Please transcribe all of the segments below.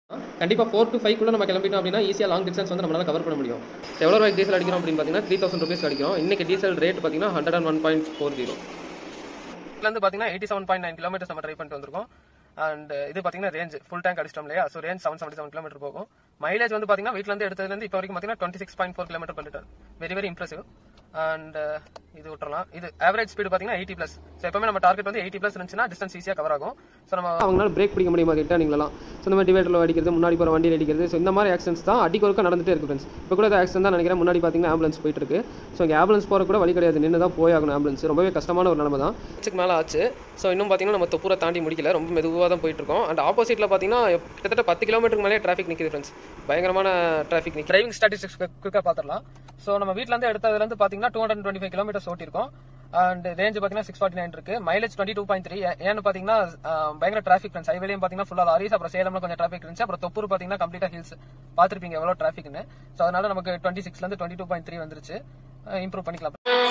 கண்டிப்பாக four to five குள்ள நம்ம கிளம்பிட்டோம் அப்படின்னா ஈஸியாக லாங் டிஸ்டன்ஸ் வந்து நம்மளால கவர் பண்ண முடியும் எவ்வளோ ரூபாய்க்கு டீசல் அடிக்கிறோம் அப்படின்னு பார்த்தீங்கன்னா த்ரீ தௌசண்ட் ருபீஸ் அடிக்கிறோம் இன்னைக்கு டீசல் ரேட் பார்த்தீங்கன்னா hundred and one point four zero இதுலேருந்து பார்த்தீங்கன்னா eighty seven point nine kilometres நம்ம ட்ரை பண்ணிட்டு வந்திருக்கோம் அண்ட் இது பார்த்தீங்கன்னா ரேஞ்ச் ஃபுல் டேங்க் அடிச்சிட்டோம் இல்லையா so range seven seventy seven kilometre போகும் மைலேஜ் வந்து பார்த்தீங்கன்னா வீட்டிலேருந்து எடுத்ததுலேருந்து இப்போ வரைக்கும் பார்த்தீங்கன்னா twenty six point four kilometer பண்ணிட்டார் வெரி வெரி இம்ப்ரெசிவ் அண்ட் இது விட்டுறலாம் இது ஆவரேஜ் ஸ்பீடு பார்த்தீங்கன்னா எயிட்டி ப்ளஸ் ஸோ எப்பவுமே நம்ம டார்கெட் வந்து எயிட்டி ப்ளஸ் இருந்துச்சுன்னா டிஸ்டன்ஸ் ஈஸியாக கவர் ஆகும் ஸோ நம்ம அவங்களால பிரேக் பிடிக்க முடியுமா டேர்னிங்லாம் ஸோ இந்த மாதிரி டிவைடரில் அடிக்கிறது முன்னாடி போகிற வண்டியில் அடிக்கிறது ஸோ இந்த மாதிரி ஆக்சிடென்ட்ஸ் தான் அடிக்க ஒருக்க நடந்துட்டே இருக்கு ஃப்ரெண்ட்ஸ் இப்போ கூட ஆக்சிடென்ட் தான் நினைக்கிறேன் முன்னாடி பார்த்தீங்கன்னா ஆம்புலன்ஸ் போயிட்டு இருக்கு ஸோ இங்கே ஆம்புலன்ஸ் போகிற கூட வழி கிடையாது நின்று தான் போயாகணும் ஆம்புலன்ஸ் ரொம்பவே கஷ்டமான ஒரு நிலமை தான் சிக்கு மேலே ஆச்சு ஸோ இன்னும் பார்த்தீங்கன்னா நம்ம தொப்பூரை தாண்டி முடிக்கல ரொம்ப மெதுவாக தான் போயிட்டு இருக்கோம் அண்ட் ஆப்போசிட்டில் பார்த்தீங்கன்னா கிட்டத்தட்ட பத்து கிலோமீட்டருக்கு மேலே டிராஃபிக் நிற்குது ஃப்ரெண்ட்ஸ் பயங்கரமான டிராஃபிக் நிற்குது டிரைவிங் ஸ்டாட்டிஸ்டிக்ஸ் குயிக்காக பார்த்துடலாம் ஸோ நம்ம வீட்டிலேருந்து எடுத்ததுலேருந்து பார்த்தீங்கன்னா two hundred twenty five kilometers ஓட்டிருக்கோம் அண்ட் ரேஞ்ச் பார்த்தீங்கன்னா சிக்ஸ் ஃபார்ட்டி நைன் இருக்கு mileage twenty two point three ஏன்னு பார்த்தீங்கன்னா அஹ், பயங்கர டிராஃபிக் ஃப்ரெண்ட்ஸ் ஹைவேலையும் பார்த்தீங்கன்னா ஃபுல்லாக லாரிஸ் அப்புறம் சேலம்ல கொஞ்சம் டிராஃபிக் இருந்துச்சு அப்புறம் தொப்பூர் பார்த்தீங்கன்னா கம்ப்ளீட்டாக ஹில்ஸ் பார்த்துருப்பீங்க எவ்வளோ டிராஃபிக்னு ஸோ அதனால நமக்கு டுவெண்ட்டி சிக்ஸ்லேருந்து டுவெண்ட்டி டூ பாயிண்ட் த்ரீ வந்துருச்சு இம்ப்ரூவ் பண்ணிக்கலாம்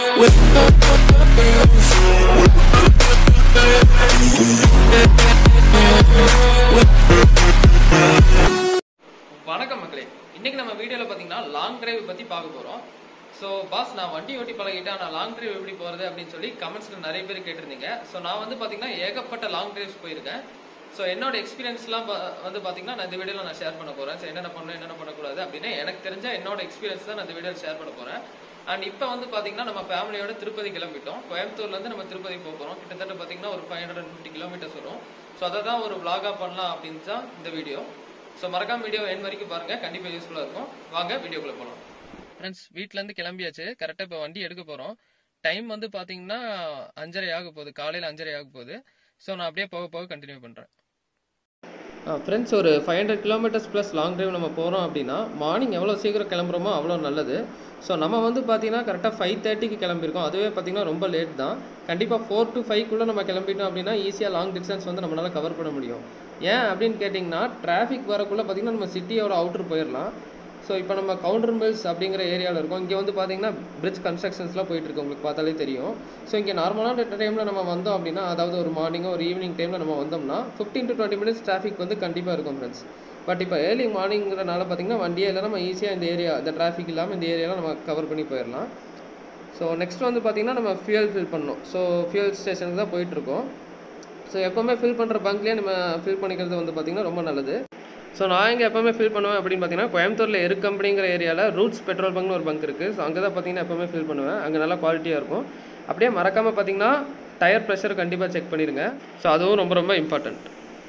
வணக்கம் மக்களே இன்னைக்கு நம்ம வீடியோல பாத்தீங்கன்னா லாங் டிரைவ் பத்தி பார்க்க போறோம் ஸோ பாஸ் நான் வண்டி ஓட்டி பழகிட்டேன் நான் லாங் டிரைவ் எப்படி போறது அப்படின்னு சொல்லி கமெண்ட்ஸ்ல நிறைய பேர் கேட்டிருந்தீங்க ஸோ நான் வந்து பாத்தீங்கன்னா ஏகப்பட்ட லாங் டிரைவ்ஸ் போயிருக்கேன் ஸோ என்னோட எக்ஸ்பீரியன்ஸ்லாம் பா- வந்து பாத்தீங்கன்னா நான் இந்த வீடியோல நான் ஷேர் பண்ண போறேன் ஸோ என்னென்ன பண்ணணும் என்னென்ன பண்ணக்கூடாது அப்படின்னு எனக்கு தெரிஞ்ச என்னோட எக்ஸ்பீரியன்ஸ் தான் நான் இந்த வீடியோல ஷேர் பண்ண போறேன் அண்ட் இப்போ வந்து பாத்தீங்கன்னா நம்ம ஃபேமிலியோட திருப்பதி கிளம்பிட்டோம் கோயம்புத்தூர்ல இருந்து நம்ம திருப்பதி போக போறோம் கிட்டத்தட்ட பாத்தீங்கன்னா ஒரு ஃபைவ் ஹண்ட்ரட் ஃபிஃப்டி கிலோமீட்டர்ஸ் வரும் ஸோ அதை தான் ஒரு vlog-ஆ பண்ணலாம் அப்படின்னு தான் இந்த வீடியோ ஸோ மறக்காம வீடியோ என் வரைக்கும் பாருங்க கண்டிப்பா யூஸ்ஃபுல்லா இருக்கும் வாங்க வீடியோக்குள்ள போகலாம் ஃப்ரெண்ட்ஸ் வீட்ல இருந்து கிளம்பியாச்சு கரெக்டா இப்போ வண்டி எடுக்க போறோம் டைம் வந்து பாத்தீங்கன்னா அஞ்சரை ஆக போகுது காலையில அஞ்சரை ஆக போகுது ஸோ நான் அப்படியே போக போக கண்டினியூ பண்றேன் ஃப்ரெண்ட்ஸ் ஒரு five hundred kilometers plus long drive நம்ம போகிறோம் அப்படின்னா மார்னிங் எவ்வளோ சீக்கிரம் கிளம்புறோமோ அவ்வளோ நல்லது ஸோ நம்ம வந்து பார்த்தீங்கன்னா கரெக்டாக ஃபைவ் தேர்ட்டிக்கு கிளம்பியிருக்கோம் அதுவே பார்த்தீங்கன்னா ரொம்ப லேட் தான் கண்டிப்பாக ஃபோர் டு ஃபைவ்க்குள்ளே நம்ம கிளம்பிட்டோம் அப்படின்னா ஈஸியாக லாங் டிஸ்டன்ஸ் வந்து நம்மளால் கவர் பண்ண முடியும் ஏன் அப்படின்னு கேட்டிங்கன்னா டிராஃபிக் வரக்குள்ளே பார்த்தீங்கன்னா நம்ம சிட்டியோட அவுட்டர் போயிடலாம் ஸோ இப்போ நம்ம கவுண்டர் மில்ஸ் அப்படிங்கிற ஏரியாவில் இருக்கோம் இங்கே வந்து பார்த்தீங்கன்னா பிரிட்ஜ் கன்ஸ்ட்ரக்ஷன்ஸ்லாம் போயிட்டு இருக்கு உங்களுக்கு பார்த்தாலே தெரியும் ஸோ இங்கே நார்மலான டைமில் நம்ம வந்தோம் அப்படின்னா அதாவது ஒரு மார்னிங்கோ ஒரு ஈவினிங் டைமில் நம்ம வந்தோம்னா fifteen to twenty minutes traffic வந்து கண்டிப்பாக இருக்கும் ஃப்ரெண்ட்ஸ் பட் இப்போ ஏர்லி மார்னிங்கிறனால பார்த்தீங்கன்னா வண்டியே இல்லை நம்ம ஈஸியாக இந்த ஏரியா இந்த டிராஃபிக் இல்லாமல் இந்த ஏரியாவில் நம்ம கவர் பண்ணி போயிடலாம் ஸோ நெக்ஸ்ட் வந்து பார்த்தீங்கன்னா நம்ம ஃபியூயல் ஃபில் பண்ணணும் ஸோ ஃபியூயல் ஸ்டேஷனுக்கு தான் போயிட்டுருக்கோம் ஸோ எப்போவுமே ஃபில் பண்ணுற பங்க்லேயே நம்ம ஃபில் பண்ணிக்கிறது வந்து பார்த்திங்கன்னா ரொம்ப நல்லது ஸோ நான் இங்கே எப்போவுமே ஃபில் பண்ணுவேன் அப்படின்னு பார்த்தீங்கன்னா கோயம்புத்தூரில் எரு கம்பெனிங்கிற ஏரியாவில் ரூட்ஸ் பெட்ரோல் பங்க்னு ஒரு பங்க் இருக்குது ஸோ அங்கே தான் பார்த்தீங்கன்னா எப்போவுமே ஃபில் பண்ணுவேன் அங்கே நல்லா குவாலிட்டியாக இருக்கும் அப்படியே மறக்காமல் பார்த்தீங்கன்னா டயர் ப்ரெஷர் கண்டிப்பாக செக் பண்ணிடுங்க ஸோ அதுவும் ரொம்ப ரொம்ப இம்பார்ட்டண்ட்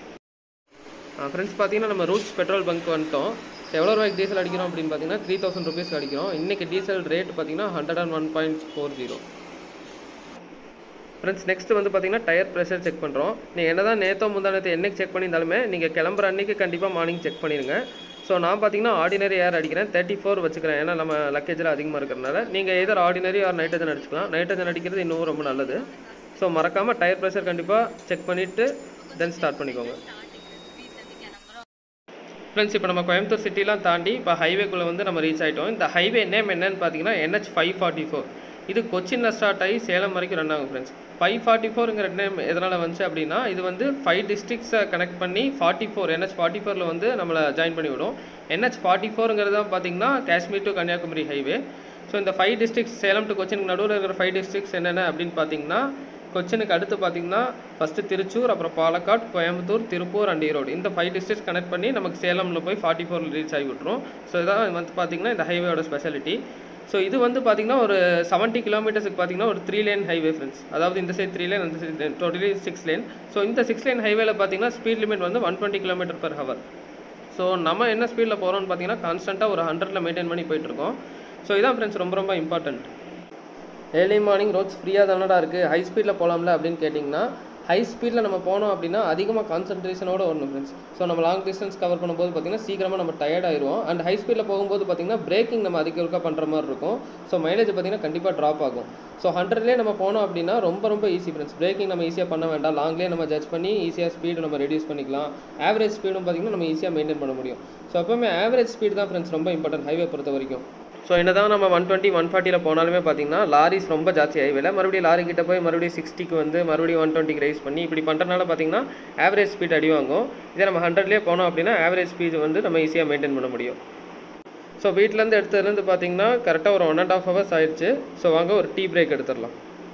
ஃப்ரெண்ட்ஸ் பார்த்தீங்கன்னா நம்ம ரூட்ஸ் பெட்ரோல் பங்க் வந்துட்டோம் எவ்வளோ ரூபாய்க்கு டீசல் அடிக்கிறோம் அப்படின்னு பார்த்தீங்கன்னா த்ரீ தௌசண்ட் ருபீஸ் அடிக்கிறோம் இன்றைக்கி டீசல் ரேட் பார்த்தீங்கன்னா hundred and one point four zero friends next வந்து பார்த்தீங்கன்னா டயர் ப்ரெஷர் செக் பண்ணுறோம் நீங்கள் என்ன தான் நேற்றோ முந்தானத்தை என்னைக்கு செக் பண்ணியிருந்தாலுமே நீங்கள் கிளம்புற அன்னைக்கு கண்டிப்பாக மார்னிங் செக் பண்ணிடுங்க ஸோ நான் பார்த்தீங்கன்னா ஆர்டினரி ஏர் அடிக்கிறேன் தேர்ட்டி ஃபோர் வச்சுக்கிறேன் ஏன்னா நம்ம லக்கேஜில் அதிகமாக இருக்கிறனால நீங்கள் எதர் ஆர்டினரி ஆர் நைட்ரஜன் அடிச்சுக்கலாம் நைட்ரஜன் அடிக்கிறது இன்னும் ரொம்ப நல்லது ஸோ மறக்காமல் டயர் ப்ரெஷர் கண்டிப்பாக செக் பண்ணிவிட்டு தென் ஸ்டார்ட் பண்ணிக்கோங்க ஃப்ரெண்ட்ஸ் இப்போ நம்ம கோயம்புத்தூர் சிட்டிலாம் தாண்டி இப்போ ஹைவேக்குள்ளே வந்து நம்ம ரீச் ஆகிட்டோம் இந்த ஹைவே நேம் என்னன்னு பார்த்தீங்கன்னா NH ஃபைவ் ஃபார்ட்டி ஃபோர் இது கொச்சினில் ஸ்டார்ட் ஆகி சேலம் வரைக்கும் ரன் ஆகும் ஃப்ரெண்ட்ஸ் ஃபைவ் ஃபார்ட்டி ஃபோருங்கிற நேம் எதனால் வந்துச்சு அப்படின்னா இது வந்து ஃபைவ் டிஸ்ட்ரிக்ஸை கனெக்ட் பண்ணி ஃபார்ட்டி ஃபோர் NH ஃபார்ட்டி ஃபோரில் வந்து நம்மளை ஜாயின் பண்ணி விடும் NH ஃபார்ட்டி ஃபோருங்கிறது தான் பார்த்தீங்கன்னா Kashmir to Kanyakumari highway so இந்த ஃபைவ் டிஸ்ட்ரிக்ஸ் சேலம் டு கொச்சினுக்கு நடுவில் இருக்கிற ஃபைவ் டிஸ்ட்ரிக்ஸ் என்னென்ன அப்படின்னு பார்த்தீங்கன்னா கொச்சினுக்கு அடுத்து பார்த்தீங்கன்னா ஃபஸ்ட்டு திருச்சூர் அப்புறம் பாலக்காடு கோயம்புத்தூர் திருப்பூர் அண்ட் ஈரோடு இந்த ஃபைவ் டிஸ்ட்ரிக்ஸ் கனெக்ட் பண்ணி நமக்கு சேலமில் போய் ஃபார்ட்டி ஃபோரில் ரீச் ஆகி விட்ரும் ஸோ இதான் வந்து பார்த்தீங்கன்னா இந்த ஹைவேயோட ஸ்பெஷாலிட்டி ஸோ இது வந்து பார்த்தீங்கன்னா ஒரு செவன்ட்டி கிலோமீட்டர்ஸுக்கு பார்த்தீங்கன்னா ஒரு த்ரீ லேன் ஹைவே ஃப்ரெண்ட்ஸ் அதாவது இந்த சைடு த்ரீ லேன் அந்த side totally six lane so இந்த சிக்ஸ் லேன் ஹைவேல பார்த்தீங்கன்னா ஸ்பீட் லிமிட் வந்து one twenty kilometer per hour so நம்ம என்ன ஸ்பீடில் போகிறோம்னு பார்த்தீங்கன்னா கான்ஸ்டண்ட்டாக ஒரு ஹண்ட்ரட்ல மெயின்டைன் பண்ணி போயிட்டுருக்கோம் ஸோ இதான் ஃப்ரெண்ட்ஸ் ரொம்ப ரொம்ப இம்பார்ட்டன்ட் ஏர்லி மார்னிங் ரோட்ஸ் ஃப்ரீயாக தானடா இருக்குது ஹை ஸ்பீடில் போகலாம்ல அப்படின்னு கேட்டிங்கன்னா ஹை ஸ்பீடில் நம்ம போனோம் அப்படின்னா அதிகமாக கான்சன்ட்ரேஷனோட வரணும் ஃப்ரெண்ட்ஸ் ஸோ நம்ம லாங் டிஸ்டன்ஸ் கவர் பண்ணும்போது பார்த்தீங்கன்னா சீக்கிரமாக நம்ம டயர்ட் ஆயிடுவோம் அண்ட் ஹை ஸ்பீடில் போகும்போது பார்த்தீங்கன்னா பிரேக்கிங் நம்ம அதிக ஒருக்கா பண்ணுற மாதிரி இருக்கும் ஸோ மைலேஜ் பார்த்தீங்கன்னா கண்டிப்பாக ட்ராப் ஆகும் ஸோ ஹண்ட்ரட்லேயே நம்ம போனோம் அப்படின்னா ரொம்ப ரொம்ப ஈஸி ஃப்ரெண்ட்ஸ் பிரேக்கிங் நம்ம ஈஸியாக பண்ண வேண்டாம் லாங்லேயே நம்ம ஜட்ஜ் பண்ணி ஈஸியாக ஸ்பீடு நம்ம ரெடியூஸ் பண்ணிக்கலாம் ஆவரேஜ் ஸ்பீடும் பார்த்தீங்கன்னா நம்ம ஈஸியாக மெயின்டைன் பண்ண முடியும் ஸோ எப்பவுமே ஆவரேஜ் ஸ்பீடு தான் ஃப்ரெண்ட்ஸ் ரொம்ப இம்பார்ட்டன்ட் ஹைவே பொறுத்த வரைக்கும் ஸோ என்னதான் நம்ம ஒன் டுவெண்ட்டி ஒன் ஃபார்ட்டியில் போனாலுமே பார்த்தீங்கன்னா லாரிஸ் ரொம்ப ஜாஸ்தி ஹைவேல மறுபடியும் லாரி கிட்ட போய் மறுபடியும் சிக்ஸ்டிக்கு வந்து மறுபடியும் ஒன் டுவெண்ட்டிக்கு ரைஸ் பண்ணி இப்படி பண்ணுறதுனால பார்த்தீங்கன்னா ஆவரேஜ் ஸ்பீட் அடி வாங்கும் இதே நம்ம ஹண்ட்ரட்லேயே போனோம் அப்படின்னா ஆவரேஜ் ஸ்பீட் வந்து நம்ம ஈஸியாக மெயின்டைன் பண்ண முடியும் ஸோ வீட்டிலேருந்து எடுத்ததுலேருந்து பார்த்தீங்கன்னா கரெக்டாக ஒரு ஒன் அண்ட் ஆஃப் ஹவர்ஸ் ஆயிடுச்சு ஸோ வாங்க ஒரு டீ பிரேக் எடுத்துடலாம்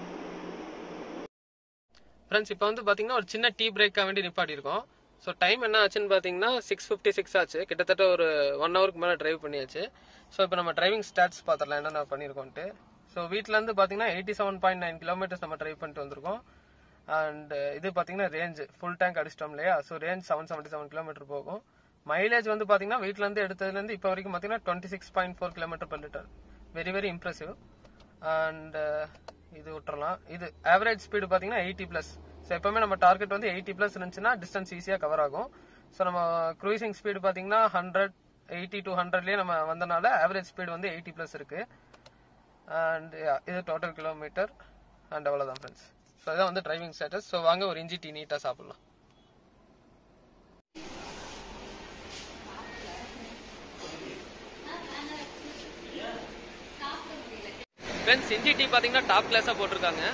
ஃப்ரெண்ட்ஸ் இப்போ வந்து பார்த்தீங்கன்னா ஒரு சின்ன டீ பிரேக்காக வேண்டி நிப்பாட்டியிருக்கோம் ஸோ டைம் என்ன ஆச்சுன்னு பார்த்தீங்கன்னா சிக்ஸ் ஃபிஃப்டி சிக்ஸ் ஆச்சு கிட்டத்தட்ட ஒரு ஒன் ஹவருக்கு மேலே டிரைவ் பண்ணியாச்சு ஸோ இப்போ நம்ம டிரைவிங் ஸ்டாட்ஸ் பார்த்துடலாம் என்னென்ன பண்ணியிருக்கோன்ட்டு ஸோ வீட்டிலேருந்து பார்த்தீங்கன்னா eighty seven point nine kilometres நம்ம டிரைவ் பண்ணிட்டு வந்திருக்கோம் அண்ட் இது பார்த்தீங்கன்னா ரேஞ்ச் ஃபுல் டேங்க் அடிச்சிட்டோம் இல்லையா so range seven seventy seven kilometre போகும் மைலேஜ் வந்து பார்த்தீங்கன்னா வீட்டிலேருந்து எடுத்ததுலேருந்து இப்போ வரைக்கும் பார்த்தீங்கன்னா twenty six point four kilometre per litre very very impressive and இது விட்டுறலாம் இது ஆவரேஜ் ஸ்பீடு பார்த்தீங்கன்னா எயிட்டி ப்ளஸ் ஸோ எப்பவுமே நம்ம டார்கெட் வந்து எயிட்டி ப்ளஸ் இருந்துச்சுன்னா டிஸ்டன்ஸ் ஈஸியாக கவர் ஆகும் ஸோ நம்ம க்ரூசிங் ஸ்பீடு பார்த்தீங்கன்னா ஹண்ட்ரட் எயிட்டி டு ஹண்ட்ரட்லேயே நம்ம வந்தனால ஆவரேஜ் ஸ்பீடு வந்து எயிட்டி ப்ளஸ் இருக்கு அண்ட் இது டோட்டல் கிலோமீட்டர் அண்ட் அவ்வளோதான் ஃப்ரெண்ட்ஸ் ஸோ இதான் வந்து டிரைவிங் ஸ்டேட்டஸ் ஸோ வாங்க ஒரு இஞ்சி டீ நீட்டாக சாப்பிட்லாம் ஃப்ரெண்ட்ஸ் இஞ்சி டீ பார்த்தீங்கன்னா டாப் கிளாஸாக போட்டிருக்காங்க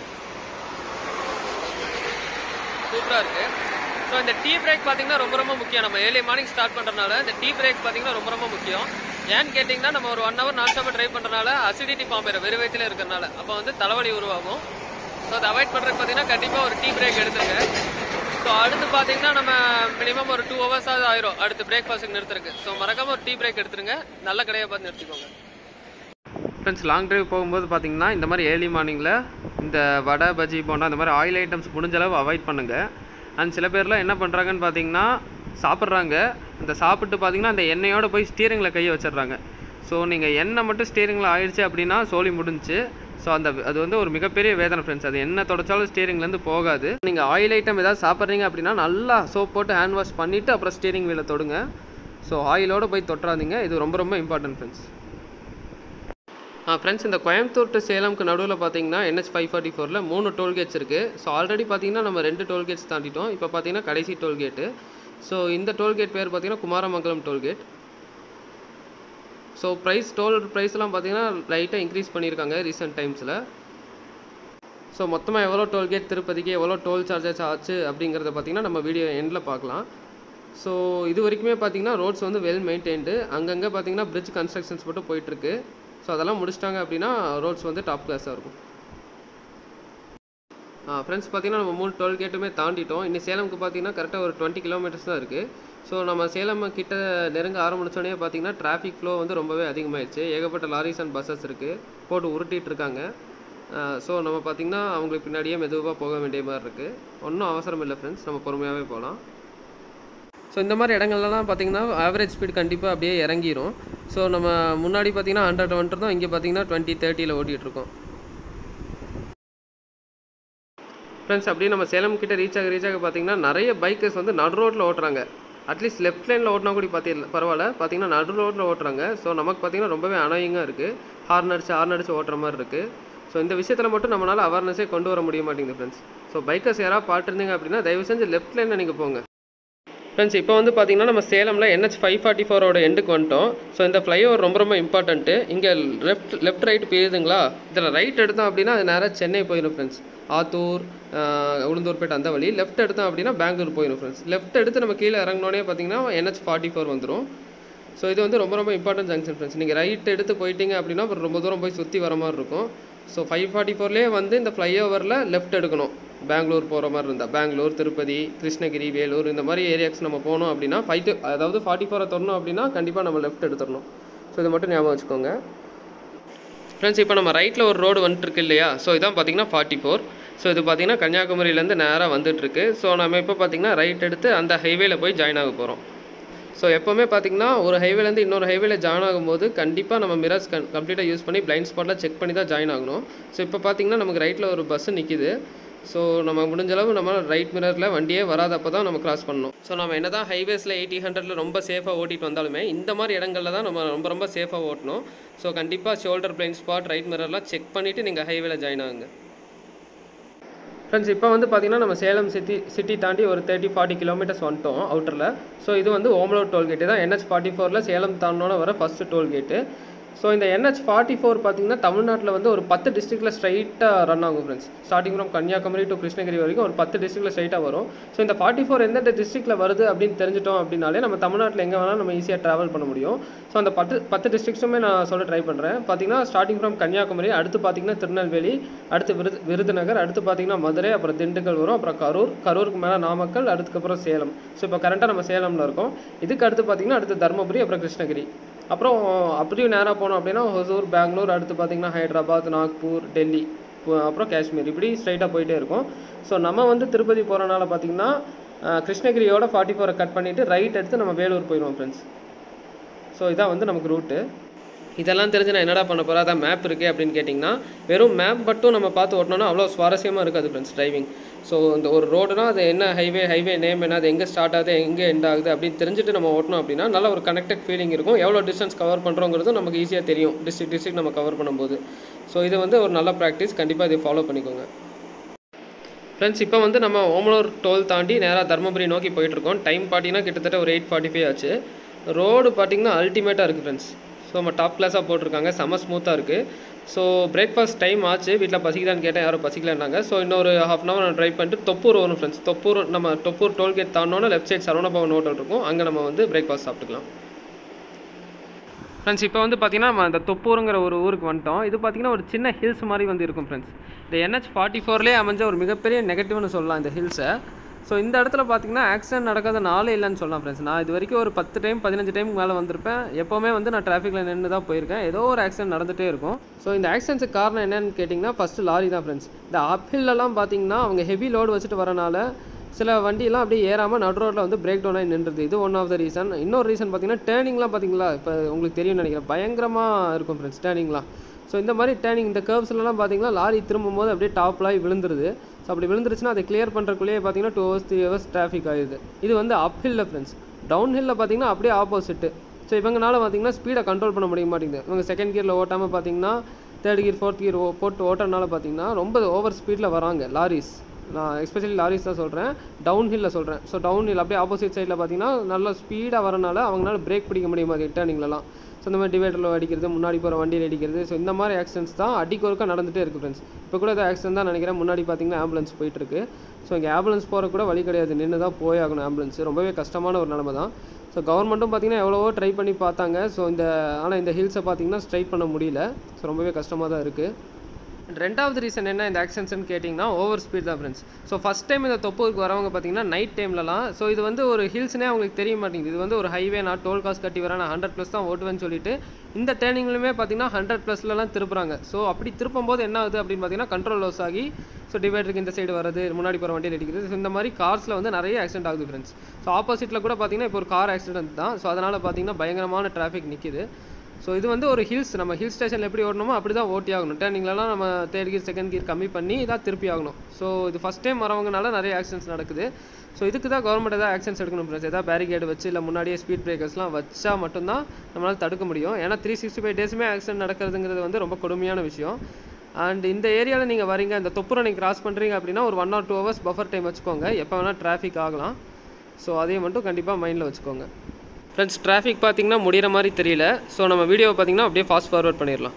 சூப்பராக இருக்கு ஸோ இந்த டீ பிரேக் பார்த்தீங்கன்னா ரொம்ப ரொம்ப முக்கியம் நம்ம ஏர்லி மார்னிங் ஸ்டார்ட் பண்ணுறதுனால இந்த டீ பிரேக் பார்த்தீங்கன்னா ரொம்ப ரொம்ப முக்கியம் ஏன்னு கேட்டிங்கன்னா நம்ம ஒரு one hour non stop drive பண்ணுறதுனால அசிடிட்டி ஃபார்ம் ஆயிரும் வெறு வயிற்றுல இருக்கிறனால அப்போ வந்து தலைவலி உருவாகும் ஸோ அதை அவாய்ட் பண்ணுறதுக்கு பார்த்தீங்கன்னா கண்டிப்பாக ஒரு டீ பிரேக் எடுத்துங்க ஸோ அடுத்து பார்த்தீங்கன்னா நம்ம மினிமம் ஒரு டூ ஹவர்ஸாவது ஆயிரும் அடுத்து பிரேக்ஃபாஸ்ட்டுக்கு நிறுத்துறதுக்கு ஸோ மறக்காம ஒரு டீ பிரேக் எடுத்துருங்க நல்ல கடையை பார்த்து நிறுத்திக்கோங்க ஃப்ரெண்ட்ஸ் லாங் டிரைவ் போகும்போது பார்த்தீங்கன்னா இந்த மாதிரி ஏர்லி மார்னிங்கில் இந்த வடை பஜ்ஜி போண்டா இந்த மாதிரி ஆயில் ஐட்டம்ஸ் முடிஞ்ச அளவு அவாய்ட் பண்ணுங்கள் அண்ட் சில பேர்லாம் என்ன பண்ணுறாங்கன்னு பார்த்தீங்கன்னா சாப்பிட்றாங்க இந்த சாப்பிட்டு பார்த்தீங்கன்னா அந்த எண்ணெயோட போய் ஸ்டீரிங்கில் கையை வச்சிடுறாங்க ஸோ நீங்கள் எண்ணெய் மட்டும் ஸ்டீரிங்கில் ஆயிடுச்சு அப்படின்னா சோலி முடிஞ்சுச்சு ஸோ அந்த அது வந்து ஒரு மிகப்பெரிய வேதனை ஃப்ரெண்ட்ஸ் அது என்ன தொடச்சாலும் ஸ்டீரிங்லேருந்து போகாது நீங்கள் ஆயில் ஐட்டம் ஏதாவது சாப்பிட்றீங்க அப்படின்னா நல்லா சோப் போட்டு ஹேண்ட் வாஷ் பண்ணிவிட்டு அப்புறம் ஸ்டீரிங் வீலை தொடுங்க ஸோ ஆயிலோட போய் தொட்டுறாதீங்க இது ரொம்ப ரொம்ப இம்பார்ட்டன்ட் ஃப்ரெண்ட்ஸ் ஃப்ரெண்ட்ஸ் இந்த கோயம்புத்தூர் டு சேலம்க்கு நடுவில் பார்த்தீங்கன்னா என்ஹெச் ஃபைவ் ஃபார்ட்டி ஃபோரில் மூணு டோல்கேட்ஸ் இருக்குது ஸோ ஆல்ரெடி பார்த்தீங்கன்னா நம்ம ரெண்டு டோல்கேட்ஸ் தாண்டிட்டோம் இப்போ பார்த்தீங்கன்னா கடைசி டோல்கேட்டு ஸோ இந்த டோல்கேட் பேர் பார்த்தீங்கன்னா Kumaramangalam toll gate so price toll ப்ரைஸ்லாம் பார்த்தீங்கன்னா லைட்டாக இன்க்ரீஸ் பண்ணியிருக்காங்க ரீசெண்ட் டைம்ஸில் ஸோ மொத்தமாக எவ்வளோ டோல்கேட் திருப்பதிக்கு எவ்வளோ டோல் சார்ஜஸ் ஆச்சு அப்படிங்கிறத பார்த்தீங்கன்னா நம்ம வீடியோ எண்டில் பார்க்கலாம் ஸோ இது வரைக்குமே பார்த்தீங்கன்னா ரோட்ஸ் வந்து வெல் மெயின்டைன்டு அங்கங்கே பார்த்தீங்கன்னா பிரிட்ஜ் கன்ஸ்ட்ரக்ஷன்ஸ் மட்டும் போயிட்டுருக்கு ஸோ அதெல்லாம் முடிச்சிட்டாங்க அப்படின்னா ரோட்ஸ் வந்து டாப் கிளாஸாக இருக்கும் ஃப்ரெண்ட்ஸ் பார்த்தீங்கன்னா நம்ம மூணு டோல் கேட்டுமே தாண்டிட்டோம் இன்னும் சேலமுக்கு பார்த்தீங்கன்னா கரெக்டாக ஒரு டுவெண்ட்டி கிலோமீட்டர்ஸ் தான் இருக்குது ஸோ நம்ம சேலம் கிட்ட நெருங்க ஆரம்பிச்சோடனே பார்த்தீங்கன்னா டிராஃபிக் ஃப்ளோ வந்து ரொம்பவே அதிகமாகிடுச்சு ஏகப்பட்ட லாரிஸ் அண்ட் பஸ்ஸஸ் இருக்குது போட்டு உருட்டிட்டு இருக்காங்க ஸோ நம்ம பார்த்தீங்கன்னா அவங்களுக்கு பின்னாடியே மெதுவாக போக வேண்டிய மாதிரி இருக்குது ஒன்றும் அவசரம் இல்லை ஃப்ரெண்ட்ஸ் நம்ம பொறுமையாகவே போகலாம் ஸோ இந்த மாதிரி இடங்கள்லாம் பார்த்தீங்கன்னா ஆவரேஜ் ஸ்பீட் கண்டிப்பாக அப்படியே இறங்கிரும் ஸோ நம்ம முன்னாடி பார்த்தீங்கன்னா ஹண்ட்ரட் வந்துட்டு தான் இங்கே பார்த்தீங்கன்னா டுவெண்ட்டி தேர்ட்டியில் ஓட்டிகிட்டு இருக்கோம் ஃப்ரெண்ட்ஸ் அப்படியே நம்ம சேலம் கிட்ட ரீச் ஆக ரீச் ஆக பார்த்தீங்கன்னா நிறைய பைக்கர்ஸ் வந்து நடு ரோட்டில் ஓட்டுறாங்க அட்லீஸ்ட் லெஃப்ட் லைனில் ஓட்டினா கூட பார்த்தில பரவாயில்ல பார்த்தீங்கன்னா நடு ரோட்டில் ஓட்டுறாங்க ஸோ நமக்கு பார்த்தீங்கன்னா ரொம்பவே அனாயிங்காக இருக்குது ஹார்ன் அடிச்சு ஹார்ன் அடிச்சு ஓட்டுற மாதிரி இருக்குது ஸோ இந்த விஷயத்தில் மட்டும் நம்மளால் அவேர்னஸே கொண்டு வர முடிய மாட்டேங்குது ஃப்ரெண்ட்ஸ் ஸோ பைக்கர்ஸ் யாராவது பார்த்துருந்தீங்க அப்படின்னா தயவு செஞ்சு லெஃப்ட் லைனில் நீங்கள் போங்க ஃப்ரெண்ட்ஸ் இப்போ வந்து பார்த்தீங்கன்னா நம்ம சேலமில் என்ஹெச் ஃபைவ் ஃபார்ட்டி ஃபோரோட எண்டுக்கு வந்துட்டோம் ஸோ இந்த ஃப்ளைஓவர் ரொம்ப ரொம்ப இம்பார்ட்டன்ட்டு இங்கே லெஃப்ட் லெஃப்ட் ரைட் போயிருதுங்களா இதில் ரைட் எடுத்தோம் அப்படின்னா அது நேராக சென்னை போயிடும் ஃப்ரெண்ட்ஸ் ஆத்தூர் உளுந்தூர்பேட்டை அந்த வழி லெஃப்ட் எடுத்தோம் அப்படின்னா பெங்களூர் போயிடும் ஃப்ரெண்ட்ஸ் லெஃப்ட் எடுத்து நம்ம கீழே இறங்கினோடனே பார்த்தீங்கன்னா என்ஹெச் ஃபார்ட்டி ஃபோர் வந்துடும் ஸோ இது வந்து ரொம்ப ரொம்ப இம்பார்ட்டன்ட் ஜங்ஷன் ஃப்ரெண்ட்ஸ் நீங்கள் ரைட் எடுத்து போயிட்டீங்க அப்படின்னா அப்புறம் ரொம்ப தூரம் போய் சுற்றி வர மாதிரி இருக்கும் ஸோ ஃபைவ் ஃபார்ட்டி ஃபோர்லேயே வந்து இந்த ஃப்ளைஓவரில் லெஃப்ட் எடுக்கணும் பெங்களூர் போகிற மாதிரி இருந்தால் பெங்களூர் திருப்பதி கிருஷ்ணகிரி வேலூர் இந்த மாதிரி ஏரியாக்ஸ் நம்ம போனோம் அப்படின்னா ஃபைவ் டு அதாவது ஃபார்ட்டி ஃபோரை தொடணும் அப்படின்னா கண்டிப்பாக நம்ம லெஃப்ட் எடுத்துடணும் ஸோ இதை மட்டும் ஞாபகம் வச்சுக்கோங்க ஃப்ரெண்ட்ஸ் இப்போ நம்ம ரைட்டில் ஒரு ரோடு வந்துட்டுருக்கு இல்லையா ஸோ இதான் பார்த்தீங்கன்னா ஃபார்ட்டி ஃபோர் ஸோ இது பார்த்தீங்கன்னா கன்னியாகுமரியிலேருந்து நேராக வந்துட்டுருக்கு ஸோ நம்ம இப்போ பார்த்தீங்கன்னா ரைட் எடுத்து அந்த ஹைவேல போய் ஜாயின் ஆக போகிறோம் ஸோ எப்போவுமே பார்த்தீங்கன்னா ஒரு ஹைவேலேருந்து இன்னொரு ஹைவேல ஜாயின் ஆகும்போது கண்டிப்பாக நம்ம மிரர்ஸ் கன் கம்ப்ளீட்டாக யூஸ் பண்ணி பிளைண்ட் ஸ்பாட்டில் செக் பண்ணி தான் ஜாயின் ஆகணும் ஸோ இப்போ பார்த்தீங்கன்னா நமக்கு ரைட்டில் ஒரு பஸ் நிற்கிது ஸோ நம்ம முடிஞ்ச அளவு நம்ம ரைட் மிரரில் வண்டியே வராதப்போ தான் நம்ம கிராஸ் பண்ணணும் ஸோ நம்ம என்ன தான் ஹைவேஸில் எயிட்டி ஹண்ட்ரட்ல ரொம்ப சேஃபாக ஓட்டிட்டு வந்தாலுமே இந்த மாதிரி இடங்கள்ல தான் நம்ம ரொம்ப ரொம்ப சேஃபாக ஓட்டணும் ஸோ கண்டிப்பாக ஷோல்டர் பிளைண்ட் ஸ்பாட் ரைட் மிரர்லாம் செக் பண்ணிவிட்டு நீங்கள் ஹைவேல ஜாயின் ஆகுங்க ஃப்ரெண்ட்ஸ் இப்போ வந்து பார்த்தீங்கன்னா நம்ம சேலம் சிட்டி சிட்டி தாண்டி ஒரு தேர்ட்டி ஃபார்ட்டி கிலோமீட்டர்ஸ் வந்துட்டோம் அவுட்டரில் ஸோ இது வந்து ஓமலூர் டோல்கேட்டு தான் என்ஹெச் ஃபார்ட்டி ஃபோரில் சேலம் தாண்டோட வர ஃபஸ்ட்டு டோல்கேட்டு ஸோ இந்த என்ஹெச் ஃபார்ட்டி ஃபோர் பார்த்தீங்கன்னா தமிழ்நாட்டில் வந்து ஒரு பத்து டிஸ்ட்ரிக்டில் ஸ்ட்ரைட்டாக ரன் ஆகும் friends starting from Kanyakumari to Krishnagiri வரைக்கும் ஒரு பத்து டிஸ்ட்ரிக்டில் ஸ்ட்ரைட்டாக வரும் ஸோ இந்த ஃபார்ட்டி ஃபோர் எந்தெந்த டிஸ்ட்ரிக்டில் வருது அப்படின்னு தெரிஞ்சிட்டோம் அப்படின்னாலே நம்ம தமிழ்நாட்டில் எங்கே வேணாலும் நம்ம ஈஸியாக ட்ராவல் பண்ண முடியும் ஸோ அந்த பத்து பத்து டிஸ்ட்ரிக்ஸுமே நான் சொல்ல ட்ரை பண்ணுறேன் பார்த்தீங்கன்னா ஸ்டார்டிங் ஃப்ரம் கன்னியாகுமரி அடுத்து பார்த்தீங்கன்னா திருநெல்வேலி அடுத்து விருது விருதுநகர் அடுத்து பார்த்தீங்கன்னா மதுரை அப்புறம் திண்டுக்கல் வரும் அப்புறம் கரூர் கரூருக்கு மேலே நாமக்கல் அதுக்கப்புறம் சேலம் ஸோ இப்போ கரண்ட்டாக நம்ம சேலமில் இருக்கோம் இதுக்கு அடுத்து பார்த்தீங்கன்னா அடுத்து தருமபுரி அப்புறம் கிருஷ்ணகிரி அப்புறம் அப்படியும் நேராக போனோம் அப்படின்னா ஹொசூர் பெங்களூர் அடுத்து பார்த்தீங்கன்னா ஹைதராபாத் நாக்பூர் டெல்லி பு- அப்புறம் காஷ்மீர் இப்படி ஸ்ட்ரைட்டாக போயிட்டே இருக்கும் ஸோ நம்ம வந்து திருப்பதி போகிறனால பார்த்தீங்கன்னா அஹ், கிருஷ்ணகிரியோட ஃபார்ட்டி ஃபோரை கட் பண்ணிவிட்டு ரைட் எடுத்து நம்ம வேலூர் போயிடுவோம் ஃப்ரெண்ட்ஸ் ஸோ இதான் வந்து நமக்கு ரூட்டு இதெல்லாம் தெரிஞ்சு நான் என்னடா பண்ண போகிறேன் அதான் மேப் இருக்கே அப்படின்னு கேட்டிங்கன்னா வெறும் மேப் மட்டும் நம்ம பார்த்து ஓட்டணும்னா அவ்வளோ சுவாரஸ்யமாக இருக்காது ஃப்ரெண்ட்ஸ் டிரைவிங் ஸோ இந்த ஒரு ரோடுனா அது என்ன ஹைவே ஹைவே நேம் என்ன அது எங்கே ஸ்டார்ட் ஆகுது எங்கே எண்ட் ஆகுது அப்படின்னு தெரிஞ்சுட்டு நம்ம ஓட்டணும் அப்படின்னா நல்ல ஒரு கனெக்டட் ஃபீலிங் இருக்கும் எவ்வளோ டிஸ்டன்ஸ் கவர் பண்ணுறோங்கிறதும் நமக்கு ஈஸியாக தெரியும் டிஸ்ட்ரிக் டிஸ்ட்ரிக் நம்ம கவர் பண்ணும்போது ஸோ இது வந்து ஒரு நல்ல ப்ராக்டிஸ் கண்டிப்பாக இதை ஃபாலோ பண்ணிக்கோங்க ஃப்ரெண்ட்ஸ் இப்போ வந்து நம்ம ஓமலூர் டோல் தாண்டி நேராக தருமபுரி நோக்கி போயிட்டுருக்கோம் டைம் பார்த்தீங்கன்னா கிட்டத்தட்ட ஒரு எயிட் ஃபார்ட்டி ஃபைவ் ஆச்சு ரோடு பார்த்தீங்கன்னா அல்டிமேட்டாக இருக்குது ஃப்ரெண்ட்ஸ் ஸோ நம்ம டாப் கிளாஸாக போட்டிருக்காங்க செம ஸ்மூத்தாக இருக்குது ஸோ பிரேக்ஃபாஸ்ட் டைம் ஆச்சு வீட்டில் பசிக்குதான்னு கேட்டேன் யாரும் பசிக்கலன்னாங்க ஸோ இன்னொரு ஹாஃப் அன் ஹவர் நான் ட்ரை பண்ணிட்டு தொப்பூர் வரும் ஃப்ரெண்ட்ஸ் தொப்பூர் நம்ம தொப்பூர் டோல்கேட் தாண்டோன்னா லெஃப்ட் சைட் சரவணபவன் ஹோட்டல் இருக்கும் அங்கே நம்ம வந்து பிரேக்ஃபாஸ்ட் சாப்பிட்டுக்கலாம் ஃப்ரெண்ட்ஸ் இப்போ வந்து பார்த்தீங்கன்னா நம்ம அந்த தொப்பூருங்கிற ஒரு ஊருக்கு வந்துட்டோம் இது பார்த்தீங்கன்னா ஒரு சின்ன ஹில்ஸ் மாதிரி வந்து இருக்கும் ஃப்ரெண்ட்ஸ் இந்த என்ஹெச் ஃபார்ட்டி ஃபோர்லேயே அமைஞ்ச ஒரு மிகப்பெரிய நெகட்டிவ்னு சொல்லலாம் இந்த ஹில்ஸை ஸோ இந்த இடத்துல பார்த்தீங்கன்னா ஆக்சிடென்ட் நடக்காத நாளே இல்லைன்னு சொல்லலாம் ஃப்ரெண்ட்ஸ் நான் இது வரைக்கும் ஒரு பத்து டைம் பதினஞ்சு டைம் மேலே வந்திருப்பேன் எப்போவுமே வந்து நான் டிராஃபிக்கில் நின்று தான் போயிருக்கேன் ஏதோ ஒரு ஆக்சிடென்ட் நடந்துகிட்டே இருக்கும் ஸோ இந்த ஆக்சிடென்ட்ஸுக்கு காரணம் என்னன்னு கேட்டிங்கன்னா ஃபஸ்ட்டு லாரி தான் ஃப்ரெண்ட்ஸ் இந்த அப்ஹில்லலாம் பார்த்தீங்கன்னா அவங்க ஹெவி லோடு வச்சுட்டு வரனால சில வண்டியெல்லாம் அப்படியே ஏறாமல் நடு ரோட்டில் வந்து பிரேக் டவுன் ஆகி நின்றுது இது ஒன் ஆஃப் த ரீசன் இன்னொரு ரீசன் பார்த்தீங்கன்னா டேர்னிங்லாம் பார்த்தீங்களா இப்போ உங்களுக்கு தெரியும்னு நினைக்கிறேன் பயங்கரமாக இருக்கும் ஃப்ரெண்ட்ஸ் டேர்னிங்லாம் ஸோ இந்த மாதிரி டேர்னிங் இந்த கர்வ்ஸ்லாம் பார்த்தீங்கன்னா லாரி திரும்பும் போது அப்படியே டாப்லாகி விழுந்துருது ஸோ அப்படி விழுந்துருச்சுன்னா அதை கிளியர் பண்ணுறக்குள்ளேயே பார்த்தீங்கன்னா two hours three hours traffic ஆயிடுது இது வந்து அப் ஹில்ல ஃப்ரெண்ட்ஸ் டவுன் ஹில்ல பார்த்தீங்கன்னா அப்படியே ஆப்போசிட்டு ஸோ இவங்கனால பார்த்தீங்கன்னா ஸ்பீடை கண்ட்ரோல் பண்ண முடிய மாட்டேங்குது இவங்க செகண்ட் கியரில் ஓட்டாமல் பார்த்தீங்கன்னா தேர்ட் கியர் ஃபோர்த் கியர் போட்டு ஓட்டுறதுனால பார்த்தீங்கன்னா ரொம்ப ஓவர் ஸ்பீடில் வராங்க லாரிஸ் நான் எஸ்பெஷலி லாரிஸ் தான் சொல்கிறேன் டவுன் ஹில்ல சொல்கிறேன் ஸோ டவுன் ஹில் அப்படியே ஆப்போசிட் சைடில் பார்த்தீங்கன்னா நல்லா ஸ்பீடாக வரனால அவங்களால பிரேக் பிடிக்க முடிய மாதிரி டேர்னிங்லலாம் ஸோ இந்த மாதிரி டிவைடரில் அடிக்கிறது முன்னாடி போகிற வண்டியில் அடிக்கிறது ஸோ இந்த மாதிரி ஆக்சிடென்ட்ஸ் தான் அடிக்க ஒருக்கா நடந்துகிட்டே இருக்குது ஃப்ரெண்ட்ஸ் இப்போ கூட ஏதோ ஆக்சிடென்ட் தான் நினைக்கிறேன் முன்னாடி பார்த்தீங்கன்னா ஆம்புலன்ஸ் போயிட்டு இருக்கு ஸோ இங்கே ஆம்புலன்ஸ் போகிற கூட வழி கிடையாது நின்று தான் போய் ஆகணும் ஆம்புலன்ஸ் ரொம்பவே கஷ்டமான ஒரு நிலமை தான் ஸோ கவர்மெண்ட்டும் பார்த்தீங்கன்னா எவ்வளவோ ட்ரை பண்ணி பார்த்தாங்க ஸோ இந்த ஆனால் இந்த ஹில்ஸை பார்த்தீங்கன்னா ஸ்ட்ரைட் பண்ண முடியல ஸோ ரொம்பவே கஷ்டமாக தான் இருக்குது ரெண்டாவது ரீசன் என்ன இந்த ஆக்சிடென்ட்ஸ்னு கேட்டிங்கன்னா ஓவர் ஸ்பீட் தான் ஃப்ரெண்ட்ஸ் ஸோ ஃபஸ்ட் டைம் இந்த தொப்பூருக்கு வரவங்க பார்த்தீங்கன்னா நைட் டைம்லலாம் ஸோ இது வந்து ஒரு ஹில்ஸ்னே அவங்களுக்கு தெரிய மாட்டேங்குது இது வந்து ஒரு ஹைவே நான் டோல் காசு கட்டி வரேன் நான் ஹண்ட்ரட் ப்ளஸ் தான் ஓட்டுவேன்னு சொல்லிட்டு இந்த டேர்னிங்லுமே பார்த்தீங்கன்னா ஹண்ட்ரட் ப்ளஸ்லலாம் திருப்புறாங்க ஸோ அப்படி திருப்பும் போது என்ன ஆகுது அப்படின்னு பார்த்தீங்கன்னா கண்ட்ரோல் லாஸ் ஆகி ஸோ டிவைடருக்கு இந்த சைடு வரது முன்னாடி போகிற வண்டியில் அடிக்கிறது ஸோ இந்த மாதிரி கார்ஸில் வந்து நிறைய ஆக்சிடென்ட் ஆகுது ஃப்ரெண்ட்ஸ் ஸோ ஆப்போசிட்டில் கூட பார்த்தீங்கன்னா இப்போ ஒரு கார் ஆக்சிடென்ட் தான் ஸோ அதனால் பார்த்தீங்கன்னா பயங்கரமான டிராஃபிக் நிற்கிது ஸோ இது வந்து ஒரு ஹில்ஸ் நம்ம ஹில் ஸ்டேஷனில் எப்படி ஓடணுமோ அப்படி தான் ஓட்டி ஆகணும் டேர்னிங்லலாம் நம்ம தேர்ட் கியர் செகண்ட் கியர் கம்மி பண்ணி தான் திருப்பி ஆகணும் ஸோ இது ஃபஸ்ட் டைம் வரவங்கனால நிறைய ஆக்சிடென்ட்ஸ் நடக்குது ஸோ இதுக்கு தான் கவர்மெண்ட் ஏதாவது ஆக்ஷன்ஸ் எடுக்கணும் ஃப்ரெண்ட்ஸ் ஏதாவது பேரிகேடு வச்சு இல்லை முன்னாடியே ஸ்பீட் பிரேக்கர்ஸ்லாம் வச்சா மட்டும்தான் நம்மளால் தடுக்க முடியும் ஏன்னா த்ரீ சிக்ஸ்டி ஃபைவ் டேஸுமே ஆக்சிடென்ட் நடக்கிறதுங்கிறது வந்து ரொம்ப கொடுமையான விஷயம் அண்ட் இந்த ஏரியாவில் நீங்கள் வரீங்க இந்த தொப்புரை நீங்கள் கிராஸ் பண்ணுறீங்க அப்படின்னா ஒரு one or two hours buffer time வச்சுக்கோங்க எப்போ வேணால் டிராஃபிக் ஆகலாம் ஸோ அதையும் மட்டும் கண்டிப்பாக மைண்டில் வச்சுக்கோங்க ஃப்ரெண்ட்ஸ் டிராஃபிக் பார்த்தீங்கன்னா முடிகிற மாதிரி தெரியல ஸோ நம்ம வீடியோவை பார்த்தீங்கன்னா அப்படியே ஃபாஸ்ட் ஃபார்வர்ட் பண்ணிடலாம்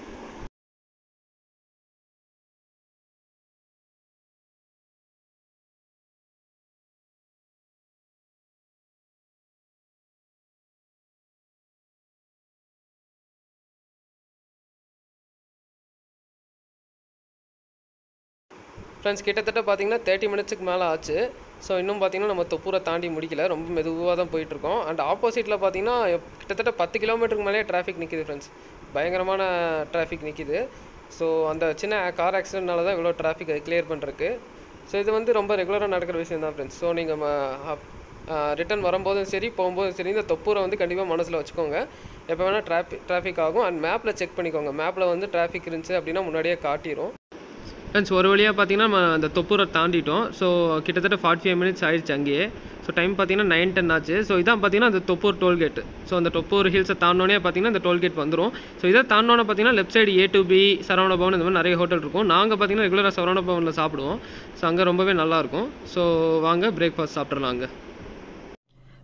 ஃப்ரெண்ட்ஸ் கிட்டத்தட்ட பார்த்தீங்கன்னா தேர்ட்டி மினிட்ஸுக்கு மேலே ஆச்சு ஸோ இன்னும் பார்த்தீங்கன்னா நம்ம தொப்பூரை தாண்டி முடிக்கல ரொம்ப மெதுவாக தான் போயிட்டுருக்கோம் அண்ட் ஆப்போசிட்டில் பார்த்தீங்கன்னா எப்- கிட்டத்தட்ட பத்து கிலோமீட்டருக்கு மேலே டிராஃபிக் நிற்கிது ஃப்ரெண்ட்ஸ் பயங்கரமான டிராஃபிக் நிற்கிது ஸோ அந்த சின்ன கார் ஆக்சிடென்ட்னால தான் இவ்வளோ டிராஃபிக் அது கிளியர் பண்ணுறக்கு ஸோ இது வந்து ரொம்ப ரெகுலராக நடக்கிற விஷயம் தான் ஃப்ரெண்ட்ஸ் ஸோ நீங்கள் ரிட்டர்ன் வரும்போதும் சரி போகும்போதும் சரி இந்த தொப்பூரை வந்து கண்டிப்பாக மனசில் வச்சுக்கோங்க எப்போ வேணால் டிராஃபிக் டிராஃபிக் ஆகும் அண்ட் மேப்பில் செக் பண்ணிக்கோங்க மேப்பில் வந்து டிராஃபிக் இருந்துச்சு அப்படின்னா முன்னாடியே காட்டிடும் ஃப்ரெண்ட்ஸ் ஒரு வழியாக பார்த்தீங்கன்னா நம்ம அந்த தொப்பூரை தாண்டிட்டோம் ஸோ கிட்டத்தட்ட ஃபார்ட்டி ஃபைவ் மினிட்ஸ் ஆயிடுச்சு அங்கேயே ஸோ டைம் பார்த்தீங்கன்னா நைன் டென் ஆச்சு ஸோ இதான் பார்த்தீங்கன்னா அந்த தொப்பூர் டோல்கேட் ஸோ அந்த தொப்பூர் ஹில்ஸை தாண்டோனே பார்த்தீங்கன்னா இந்த டோல்கேட் வந்துடும் ஸோ இதை தாண்டோன்னே பார்த்தீங்கன்னா left side A to B Saravana Bhavan இந்த மாதிரி நிறைய ஹோட்டல் இருக்கும் நாங்கள் பார்த்தீங்கன்னா ரெகுலராக சரவண பவனில் சாப்பிடுவோம் ஸோ அங்கே ரொம்பவே நல்லாயிருக்கும் ஸோ வாங்க பிரேக்ஃபாஸ்ட் சாப்பிட்றலாம் அங்கே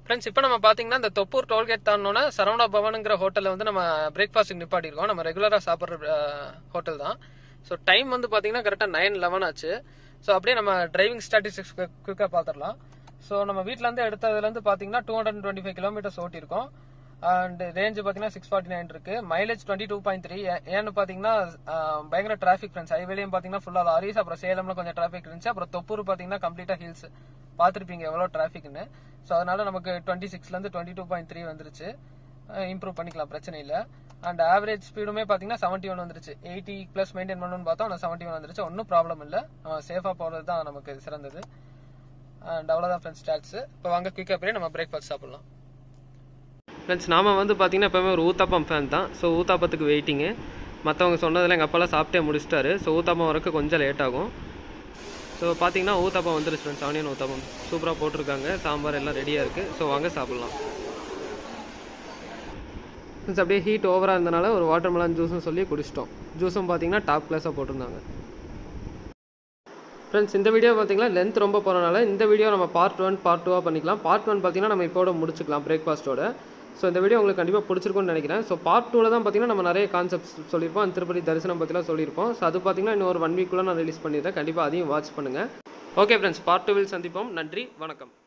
ஃப்ரெண்ட்ஸ் இப்போ நம்ம பார்த்தீங்கன்னா இந்த தொப்பூர் டோல்கேட் தாண்டோன்னா சரவணா பவனுங்கிற ஹோட்டலில் வந்து நம்ம பிரேக்ஃபாஸ்ட்டுக்கு நிப்பாட்டியிருக்கோம் நம்ம ரெகுலராக சாப்பிட்ற ஹோட்டல் தான் ஸோ டைம் வந்து பார்த்தீங்கன்னா கரெக்டாக நைன் லெவன் ஆச்சு ஸோ அப்படியே நம்ம டிரைவிங் ஸ்டாட்டிஸ்டிக்ஸ் குயிக்காக பார்த்துடலாம் ஸோ நம்ம வீட்டிலேருந்து எடுத்ததுலேருந்து பார்த்தீங்கன்னா two hundred twenty five kilometres ஓட்டியிருக்கோம் அண்ட் ரேஞ்ச் பார்த்தீங்கன்னா சிக்ஸ் ஃபார்ட்டி நைன் இருக்கு mileage twenty two point three ஏன்னு பார்த்தீங்கன்னா அஹ், பயங்கர டிராஃபிக் ஃப்ரெண்ட்ஸ் ஹைவேலையும் பார்த்தீங்கன்னா ஃபுல்லாக லாரிஸ் அப்புறம் சேலம்ல கொஞ்சம் டிராஃபிக் இருந்துச்சு அப்புறம் தொப்பூர் பார்த்தீங்கன்னா கம்ப்ளீட்டாக ஹில்ஸ் பார்த்துருப்பீங்க எவ்வளோ டிராஃபிக்னு ஸோ அதனால நமக்கு டுவெண்ட்டி சிக்ஸ்லேருந்து டுவெண்ட்டி டூ பாயிண்ட் த்ரீ வந்துருச்சு இம்ப்ரூவ் பண்ணிக்கலாம் பிரச்சனை இல்லை அண்ட் ஆவரேஜ் ஸ்பீடுமே பார்த்தீங்கன்னா செவன்ட்டி ஒன் வந்துருச்சு எயிட்டி ப்ளஸ் மெயின்டைன் பண்ணணும்னு பார்த்தோம் ஆனால் செவன்ட்டி ஒன் வந்துருச்சு ஒன்றும் ப்ராப்ளம் இல்லை சேஃபாக போகிறது தான் நமக்கு சிறந்தது அண்ட் அவ்வளோதான் ஃப்ரெண்ட்ஸ் ஸ்டாட்ஸ் இப்போ வாங்க குயிக்காக போய் நம்ம பிரேக்ஃபாஸ்ட் சாப்பிட்லாம் ஃப்ரெண்ட்ஸ் நாம வந்து பார்த்தீங்கன்னா எப்போவுமே ஒரு ஊத்தாப்பம் ஃபேன் தான் ஸோ ஊத்தாப்பத்துக்கு வெயிட்டிங்கு மற்றவங்க சொன்னதில் எங்கள் அப்பாலாம் சாப்பிட்டே முடிச்சிட்டாரு ஸோ ஊத்தாப்பம் வரக்கு கொஞ்சம் லேட் ஆகும் ஸோ பார்த்தீங்கன்னா ஊத்தாப்பம் வந்துருச்சு ஃப்ரெண்ட்ஸ் ஆனியன் ஊத்தாப்பம் சூப்பராக போட்டிருக்காங்க சாம்பார் எல்லாம் ரெடியாக இருக்குது ஸோ வாங்க சாப்பிட்லாம் ஃப்ரெண்ட்ஸ் அப்படியே ஹீட் ஓவராக இருந்தனால ஒரு வாட்டர் மெலன் ஜூஸும் சொல்லி குடிச்சிட்டோம் ஜூஸும் பார்த்தீங்கன்னா டாப் கிளாஸாக போட்டிருந்தாங்க ஃப்ரெண்ட்ஸ் இந்த வீடியோ பார்த்தீங்கன்னா லென்த் ரொம்ப போகிறனால இந்த வீடியோ நம்ம பார்ட் ஒன் பார்ட் டூவாக பண்ணிக்கலாம் பார்ட் ஒன் பார்த்தீங்கன்னா நம்ம இப்போட முடிச்சுக்கலாம் பிரேக்ஃபாஸ்ட்டோட ஸோ இந்த வீடியோ உங்களுக்கு கண்டிப்பாக பிடிச்சிருக்கும்னு நினைக்கிறேன் ஸோ பார்ட் டூவில் தான் பார்த்தீங்கன்னா நம்ம நிறைய கான்செப்ட்ஸ் சொல்லியிருப்போம் அந்த திருப்பதி தரிசனம் பற்றிலாம் சொல்லியிருப்போம் ஸோ அது பார்த்தீங்கன்னா இன்னும் ஒரு ஒன் வீக்குள்ளே நான் ரிலீஸ் பண்ணிடுறேன் கண்டிப்பாக அதையும் வாட்ச் பண்ணுங்கள் ஓகே ஃப்ரெண்ட்ஸ் பார்ட் டூவில் சந்திப்போம் நன்றி வணக்கம்